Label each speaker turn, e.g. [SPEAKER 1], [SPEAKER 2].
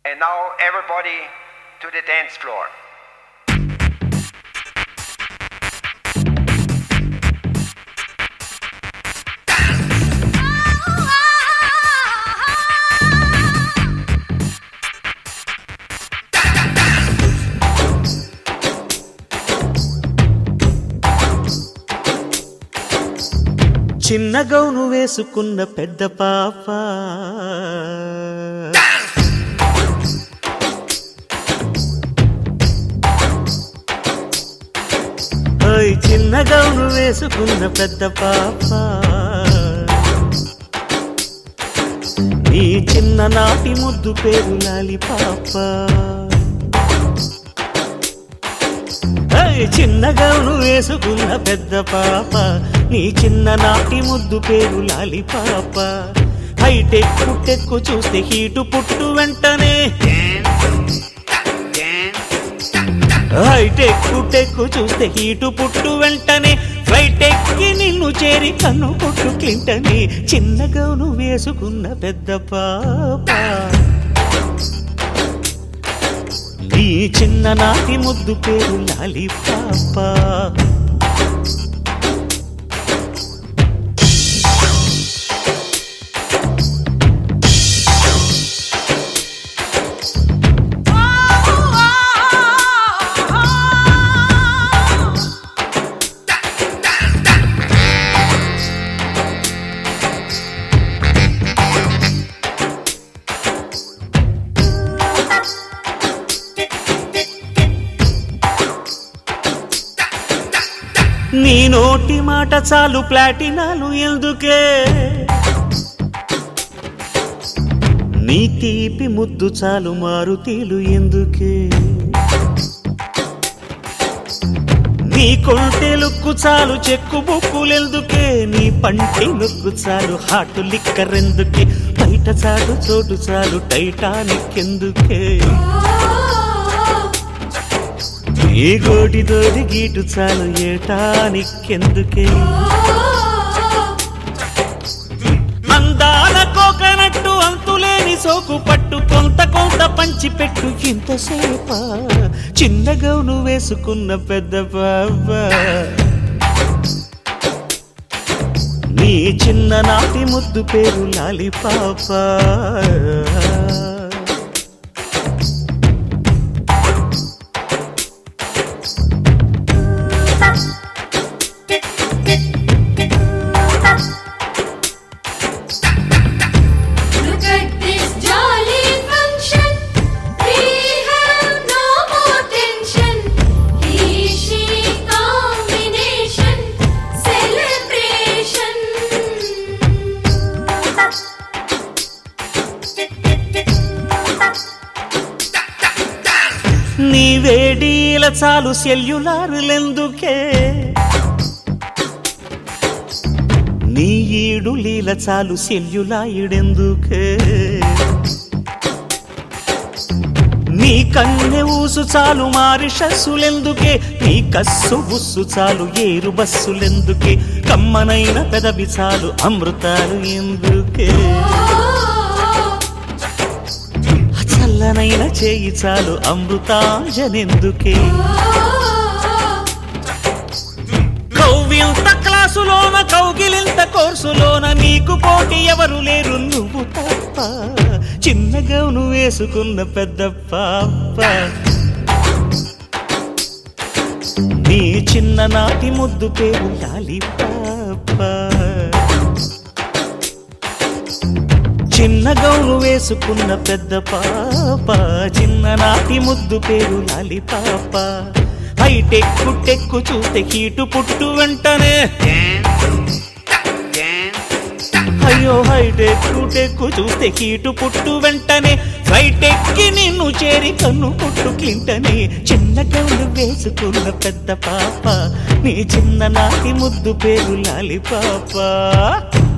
[SPEAKER 1] And now everybody to the dance floor.
[SPEAKER 2] చిన్న gown వేసుకున్న పెద్ద పాప ఓయ్ చిన్న గౌను వేసుకున్న పెద్ద పాప నీ చిన్న నాటి ముద్దు పేరు లాలి పాప ఏయ్, చిన్న గౌను వేసుకున్న పెద్ద పాప నీ చిన్న నాటి ముద్దు పేరు లాలి పాప హైటెక్ పుట్టెక్కు చూస్తే హీటు పుట్టు వెంటనే హైటెక్ పుట్టెక్కు చూస్తే హీటు పుట్టు వెంటనే ఫ్లైట్ ఎక్కి నిన్ను చేరి కన్ను కొట్టు క్లింటని చిన్న గౌను వేసుకున్న పెద్ద పాప నీ చిన్న నాటి ముద్దు పేరు లాలి పాప నీ నోటి మాట చాలు ప్లాటినాలు ఎందుకే నీ తీపి ముద్దు చాలు మారుతీలు ఎందుకే నీ కొంటె లుక్కు చాలు చెక్కు బుక్కులెందుకే నీ పంటి లుక్కు చాలు హాటు లిక్కరెందుకే బయట చాటు చోటు చాలు టైటానిక్ ఎందుకే ఈ గోటి తోడి గీటు చాలు ఏటానికెందుకే అందాల కోకనట్టు అంతులేని సోకు పట్టు కొంత కొంత పంచి పెట్టు ఇంతసేప చిన్న గౌను వేసుకున్న పెద్ద బాబా నీ చిన్న నాటి ముద్దు పేరు లాలి పాప
[SPEAKER 3] Look at this jolly function. We have no more tension. He, she combination celebration.
[SPEAKER 2] నీ వేడీల చాలు సెల్యులారులెందుకే నీ ఈడు లీల చాలు సెల్యులాయుడెందుకే నీ కన్నె ఊసు చాలు మారిషస్సులెందుకే నీ కస్సు బుస్సు చాలు ఏరు బస్సులెందుకే కమ్మనైన పెదవి చాలు అమృతాలు ఎందుకే చల్లనైన చేయి చాలు అమృతాంజనెందుకే కౌవింత క్లాసులోన కౌగిలింత కోర్సులోన నీకు పోటీ ఎవరు లేరు నువ్వు తప్ప చిన్న గౌను వేసుకున్న పెద్ద పాప నీ చిన్న నాటి ముద్దు పేరు లాలి పాప చిన్న గౌను వేసుకున్న పెద్ద పాప చిన్న నాటి ముద్దు పేరు లాలి పాప హైటెక్కు టెక్కు చూస్తే హీటు పుట్టు వెంటనే అయ్యో హైటెక్కు టెక్కు చూస్తే హీటు పుట్టు వెంటనే ఫ్లైట్ ఎక్కి నిన్ను చేరి కన్ను పుట్టు క్లింటని చిన్న గౌను వేసుకున్న పెద్ద పాప నీ చిన్న నాటి ముద్దు పేరు లాలి పాప